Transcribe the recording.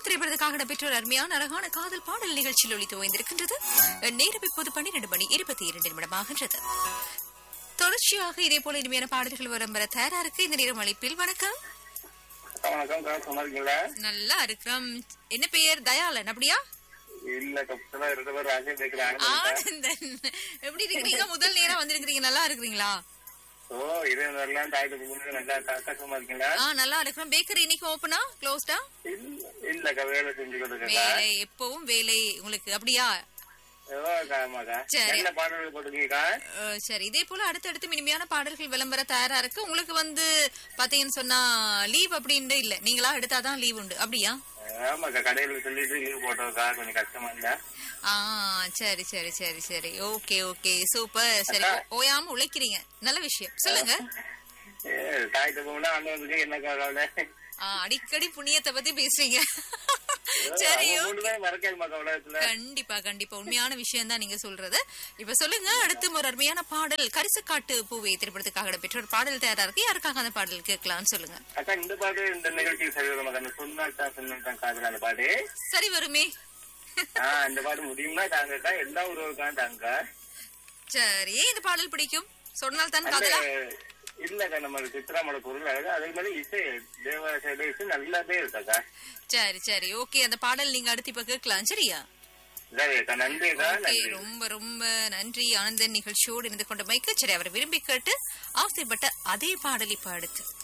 திரைப்படத்துக்காக நடைபெற்ற ஒரு அருமையான அழகான காதல் பாடல் நிகழ்ச்சியில் ஒளி துவந்திருக்கின்றது நேரம் இப்போது பன்னிரண்டு மணி இருபத்தி இரண்டு நிமிடமாகின்றது தொடர்ச்சியாக இதே போல இனிமையான பாடல்கள் வரும் வர தயாரா இருக்கு இந்த நேரம் அழைப்பில் வணக்கம் வணக்கம் கா சும்மா இருக்கீங்களா நல்லா இருக்கிறோம் என்ன பெயர் தயாளன் அப்படியா இல்ல கப்சலா ரெண்டு பேரும் ராஜே பேக்கிறேன் ஆனந்தன் எப்படி இருக்கிறீங்க முதல் நேரம் வந்திருக்கிறீங்க நல்லா இருக்கிறீங்களா ஓ இதே வரலாம் தாயத்துக்கு முன்னாடி நல்லா கா சும்மா இருக்கீங்களா ஆ நல்லா இருக்கிறோம் பேக்கரி இன்னைக்கு ஓப்பனா க்ளோஸ்டா இல்ல இல்லக்கா வேலை செஞ்சுக்கிட்டு இருக்கேன் வேலை எப்பவும் வேலை உங்களுக்கு அப்படியா ஆமாக்கா சரி. என்ன பாடல்கள் போட்டுருக்கீங்கக்கா அஹ், சரி இதே போல அடுத்தடுத்து இனிமையான பாடல்கள் விளம்பர தயாரா இருக்கு உங்களுக்கு வந்து பாத்தீங்கன்னு சொன்னா லீவ் அப்படின்னு இல்ல நீங்களா எடுத்தாதான் லீவ் உண்டு அப்படியா ஆமாக்கா கடையில சொல்லிட்டு லீவ் போட்டோம்க்கா கொஞ்சம் கஷ்டமா இல்ல ஆ சரி சரி சரி சரி ஓகே ஓகே சூப்பர் சரி ஓ- ஓயாம உழைக்கிறீங்க நல்ல விஷயம் சொல்லுங்க ஏ, தாயத்துக்கு முன்னாடி அண்ணன் வந்து என்னக்கா கவலை ஆ, அடிக்கடி புண்ணியத்தை பத்தி பேசுறீங்க சரி அவங்க okay. மூணு பேரும் மறக்காதுமா கவலத்துல கண்டிப்பா கண்டிப்பா உண்மையான விஷயம் தான் நீங்க சொல்றது இப்ப சொல்லுங்க அடுத்து ஒரு அருமையான பாடல் கரிசக்காட்டு பூவை திரைப்படத்துக்காக இடம்பெற்ற ஒரு பாடல் தயாரா இருக்கு யாருக்காக அந்த பாடல் கேட்கலாம்னு சொல்லுங்க அக்கா இந்த பாட்டு இந்த நிகழ்ச்சி சரி வருமாக்கா அந்த சொன்னாட்டா சொன்னாட்டா காதல் அந்த பாட்டு சரி வருமே ஆஹ் இந்த பாட்டு முடியுமா தாங்கக்கா எல்லா உறவுக்கான தாங்க சரி ஏன் இந்த பாடல் பிடிக்கும் சொன்னால் தான் அந்த காதலா இல்லக்கா நம்ம சித்ராமோட பொருள் அழகு அதே மாதிரி இசை தேவாசை இசை நல்லாவே இருக்காக்கா சரி சரி ஓகே அந்த பாடல் நீங்க அடுத்து இப்ப கேட்கலாம் சரியா சரிக்கா நன்றிக்கா ஓகே நன்றி ரொம்ப ரொம்ப நன்றி ஆனந்தன் நிகழ்ச்சியோடு இருந்து கொண்ட மைக்கு சரி அவர் விரும்பி கேட்டு ஆசைப்பட்ட அதே பாடல் இப்ப அடுத்து